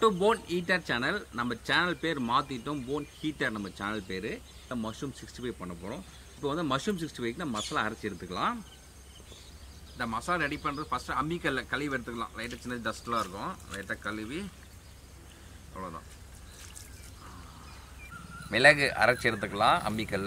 to போன் ஹீட்டர் channel நம்ம சேனல் பேர் மாற்றிட்டோம் போன் ஹீட்டர் நம்ம சேனல் பேர் மஷ்ரூம் சிக்ஸ்டி ஃபைவ் பண்ண போகிறோம் இப்போ வந்து மஷ்ரூம் சிக்ஸ்டி ஃபைவ்க்கு நம்ம மசாலா அரைச்சி எடுத்துக்கலாம் இந்த மசாலா ரெடி பண்ணுறது ஃபஸ்ட்டு அம்மிக்கல்ல கழுவி எடுத்துக்கலாம் லைட்டாக சின்ன டஸ்ட்லாம் இருக்கும் லைட்டாக கழுவி அவ்வளோதான் மிளகு அரைச்சி எடுத்துக்கலாம் அம்மிக்கல்ல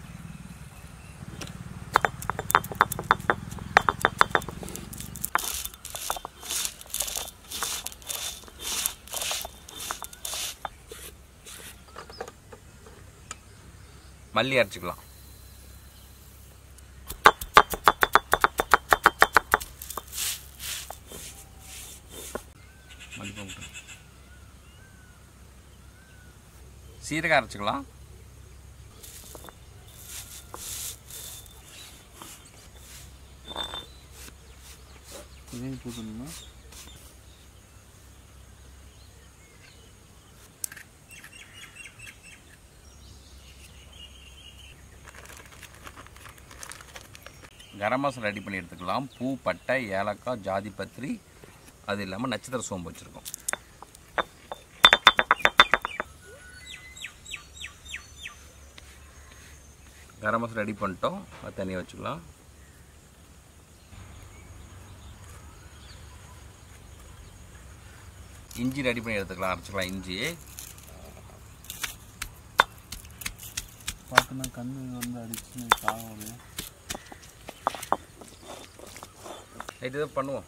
மல்லி அரைச்சிக்கலாம் மல்லி போட்டு சீரகம் அரைச்சிக்கலாம் இதையும் போட்டுணுமா கரம் மசாலா ரெடி பண்ணி எடுத்துக்கலாம் பூ பட்டை ஏலக்காய் ஜாதி பத்திரி அது இல்லாமல் நட்சத்திர சோம்பு வச்சுருக்கோம் கரம் மசாலா ரெடி பண்ணிட்டோம் அது தனியாக வச்சுக்கலாம் இஞ்சி ரெடி பண்ணி எடுத்துக்கலாம் அரைச்சிக்கலாம் இஞ்சி பார்த்தோன்னா கண்ணு வந்து அடிச்சு சாகுது ரைட்டு இதை பண்ணுவோம்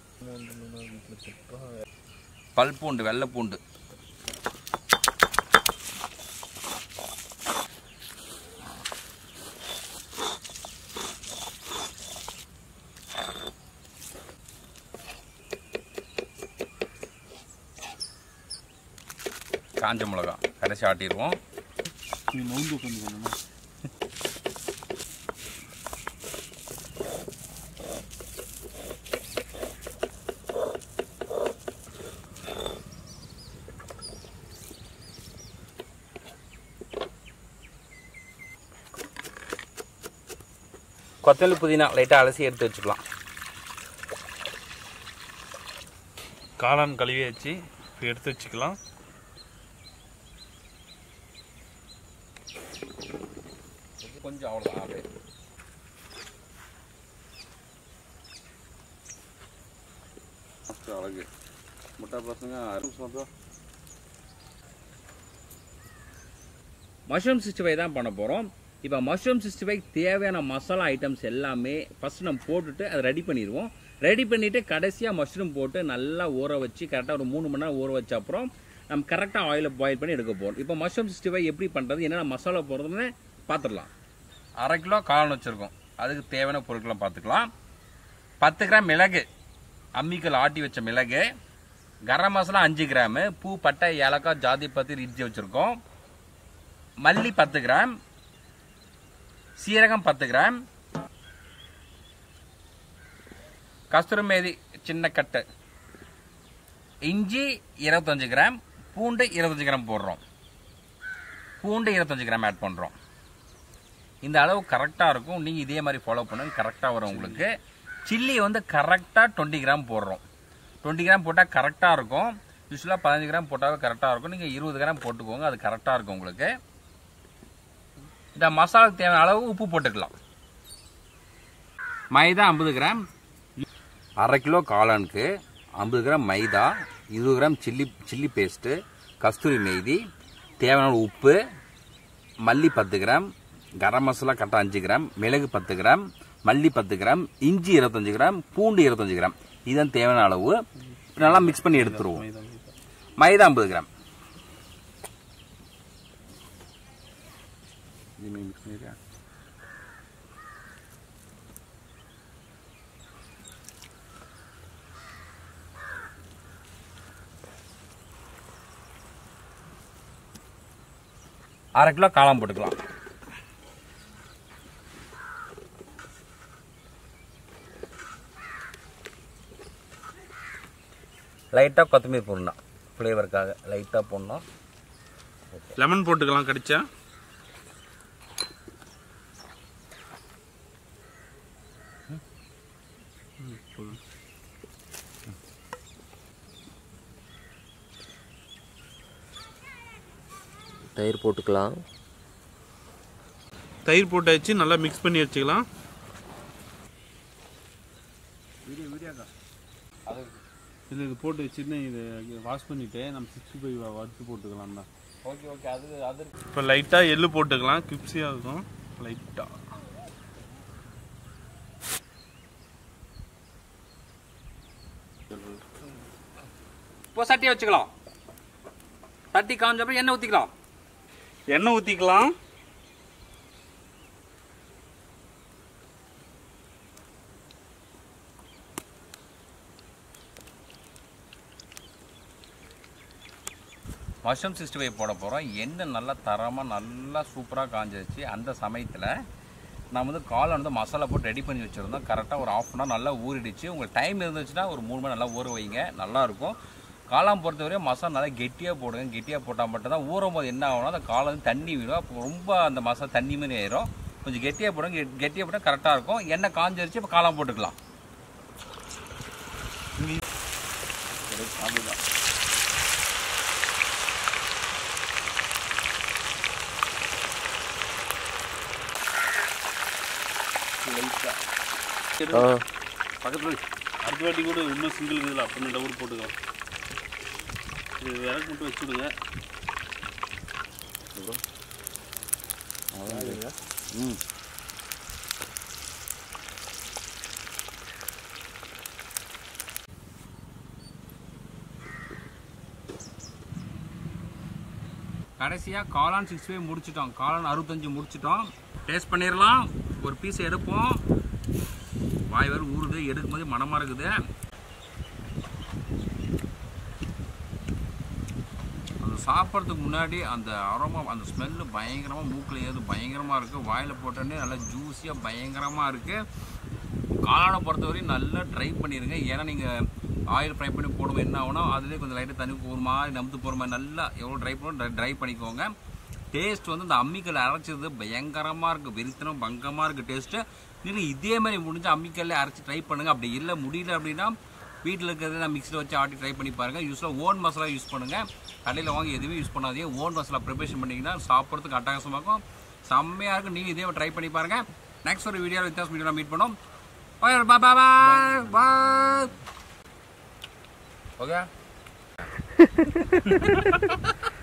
பல் பூண்டு வெள்ளை பூண்டு காஞ்ச மிளகா கடைசி ஆட்டிடுவோம் நீ நோந்து உட்காந்து பண்ணுமா கொத்தமல்லி புதினா லைட்டாக அலசி எடுத்து வச்சுக்கலாம் காளான் கழுவி வச்சு இப்போ எடுத்து வச்சுக்கலாம் கொஞ்சம் அவ்வளோதான் அப்படியே அழகு முட்டை பசங்க அருள் சொல்கிறோம் மஷ்ரூம் சிக்ஸ்டி ஃபைவ் தான் பண்ண போகிறோம் இப்போ மஷ்ரூம் சிக்ஸ்டி ஃபைவ் தேவையான மசாலா ஐட்டம்ஸ் எல்லாமே ஃபஸ்ட் நம்ம போட்டுட்டு அதை ரெடி பண்ணிடுவோம் ரெடி பண்ணிவிட்டு கடைசியாக மஷ்ரூம் போட்டு நல்லா ஊற வச்சு கரெக்டாக ஒரு மூணு மணி நேரம் ஊற வச்ச அப்புறம் நம்ம கரெக்டாக ஆயிலில் பாயில் பண்ணி எடுக்க போகிறோம் இப்போ மஷ்ரூம் சிக்ஸ்டி ஃபைவ் எப்படி பண்ணுறது என்னென்ன மசாலா போடுறதுன்னு பார்த்துடலாம் அரை கிலோ காளான் வச்சுருக்கோம் அதுக்கு தேவையான பொருட்களை பார்த்துக்கலாம் பத்து கிராம் மிளகு அம்மிக்கல் ஆட்டி வச்ச மிளகு கரம் மசாலா அஞ்சு கிராமு பூ பட்டை ஏலக்காய் ஜாதி பத்தி இடிச்சு வச்சுருக்கோம் மல்லி பத்து கிராம் சீரகம் பத்து கிராம் கஸ்தூரி மேதி சின்ன கட்டு இஞ்சி இருபத்தஞ்சு கிராம் பூண்டு இருபத்தஞ்சு கிராம் போடுறோம் பூண்டு இருபத்தஞ்சு கிராம் ஆட் பண்ணுறோம் இந்த அளவு கரெக்டாக இருக்கும் நீங்கள் இதே மாதிரி ஃபாலோ பண்ணுங்க கரெக்டாக வரும் உங்களுக்கு சில்லி வந்து கரெக்டாக டுவெண்ட்டி கிராம் போடுறோம் டுவெண்ட்டி கிராம் போட்டால் கரெக்டாக இருக்கும் யூஸ்வலாக பதினஞ்சு கிராம் போட்டாவே கரெக்டாக இருக்கும் நீங்கள் இருபது கிராம் போட்டுக்கோங்க அது கரெக்டாக இருக்கும் உங்களுக்கு இந்த மசாலாவுக்கு தேவையான அளவு உப்பு போட்டுக்கலாம் மைதா ஐம்பது கிராம் அரை கிலோ காளானுக்கு ஐம்பது கிராம் மைதா இருபது gram chilli chilli paste kasuri methi தேவையான உப்பு மல்லி பத்து கிராம் கரம் மசாலா கரெக்டாக அஞ்சு கிராம் மிளகு பத்து கிராம் மல்லி பத்து கிராம் இஞ்சி இருபத்தஞ்சு கிராம் பூண்டு இருபத்தஞ்சு கிராம் இதுதான் தேவையான அளவு நல்லா மிக்ஸ் பண்ணி எடுத்துருவோம் மைதா ஐம்பது கிராம் அரை கிலோ காளான் போட்டுக்கலாம் லைட்டாக கொத்தமல்லி போடணும் ஃப்ளேவருக்காக லைட்டாக போடணும் லெமன் போட்டுக்கலாம் கடிச்சா தயிர் போட்டுக்கலாம் தயிர் போட்டு வச்சு நல்லா மிக்ஸ் பண்ணி வச்சுக்கலாம் இது இது போட்டு வச்சுட்டு இது வாஷ் பண்ணிட்டு நம்ம சிக்ஸ்டி ஃபைவ் வறுத்து போட்டுக்கலாம் தான் ஓகே ஓகே அது அது இப்போ லைட்டாக எள்ளு போட்டுக்கலாம் கிப்ஸியாக இருக்கும் லைட்டாக இப்போ சட்டியை வச்சுக்கலாம் சட்டி காஞ்சப்பறம் எண்ணெய் ஊற்றிக்கலாம் எண்ணெய் ஊற்றிக்கலாம் மஷ்ரூம் சிக்ஸ்டி ஃபைவ் போட போகிறோம் எண்ணெய் நல்லா தரமாக நல்லா சூப்பராக காஞ்சிருச்சு அந்த சமயத்தில் நான் வந்து காலை வந்து மசாலா போட்டு ரெடி பண்ணி வச்சுருந்தோம் கரெக்டாக ஒரு ஆஃப் அன் ஹவர் நல்லா ஊறிடுச்சு உங்களுக்கு டைம் இருந்துச்சுன்னா ஒரு மூணு மணி நல்லா ஊற வைங்க நல்லாயிருக்கும் காளான் பொறுத்தவரையும் மசாலா நல்லா கெட்டியாக போடுங்க கெட்டியாக போட்டால் மட்டும்தான் ஊறும் போது என்ன ஆகும்னா அந்த காலை வந்து தண்ணி விடும் அப்போ ரொம்ப அந்த மசாலா தண்ணி மாதிரி ஆயிரும் கொஞ்சம் கெட்டியாக போடுங்க கெ- கெட்டியாக போட்டால் கரெக்டாக இருக்கும் எண்ணெய் காஞ்சிருச்சு இப்போ காளான் போட்டுக்கலாம் அப்படிதான் ஆ பக்கத்தில் அடுத்த வாட்டி கூட இன்னும் சிங்கிள் இதில் அப்படின்னு டபுள் போட்டுக்கலாம் இது விறகு மட்டும் வச்சு விடுங்க ம் கடைசியாக காளான் சிக்ஸ் ஃபைவ் முடிச்சிட்டோம் காளான் அறுபத்தஞ்சு முடிச்சிட்டோம் டேஸ்ட் பண்ணிடலாம் ஒரு பீஸ் எடுப்போம் வாய் வேறு ஊறுது எடுக்கும் போது மனமாக இருக்குது அது சாப்பிட்றதுக்கு முன்னாடி அந்த அரோமா அந்த ஸ்மெல்லு பயங்கரமாக மூக்கில் ஏது பயங்கரமாக இருக்குது வாயில் போட்டோன்னே நல்லா ஜூஸியாக பயங்கரமாக இருக்குது காளானை பொறுத்தவரையும் நல்லா ட்ரை பண்ணிடுங்க ஏன்னா நீங்கள் ஆயில் ஃப்ரை பண்ணி போடும்போது என்ன ஆகும்னா அதுலேயே கொஞ்சம் லைட்டாக தண்ணி ஒரு மாதிரி நம்புத்து போகிற மாதிரி நல்லா எவ்வளோ ட்ரை பண்ணணும் ட்ரை பண்ணிக்கோங்க டேஸ்ட் வந்து இந்த அம்மிக்கல் அரைச்சது பயங்கரமாக இருக்குது வெறித்தனம் பங்கமாக இருக்குது டேஸ்ட்டு நீங்கள் இதே மாதிரி முடிஞ்சு அம்மிக்கல்ல அரைச்சி ட்ரை பண்ணுங்கள் அப்படி இல்லை முடியல அப்படின்னா வீட்டில் இருக்கிறத நான் மிக்ஸியில் வச்சு ஆட்டி ட்ரை பண்ணி பாருங்கள் யூஸ்வலாக ஓன் மசாலா யூஸ் பண்ணுங்கள் கடையில் வாங்கி எதுவுமே யூஸ் பண்ணாதீங்க ஓன் மசாலா ப்ரிப்பரேஷன் பண்ணிங்கன்னா சாப்பிட்றதுக்கு அட்டகாசமாக இருக்கும் செம்மையாக இருக்கும் நீங்கள் இதே ட்ரை பண்ணி பாருங்கள் நெக்ஸ்ட் ஒரு வீடியோவில் வித்தியாசம் வீடியோ மீட் பண்ணோம் பாய் பாய் பாய் பாய் ஓகே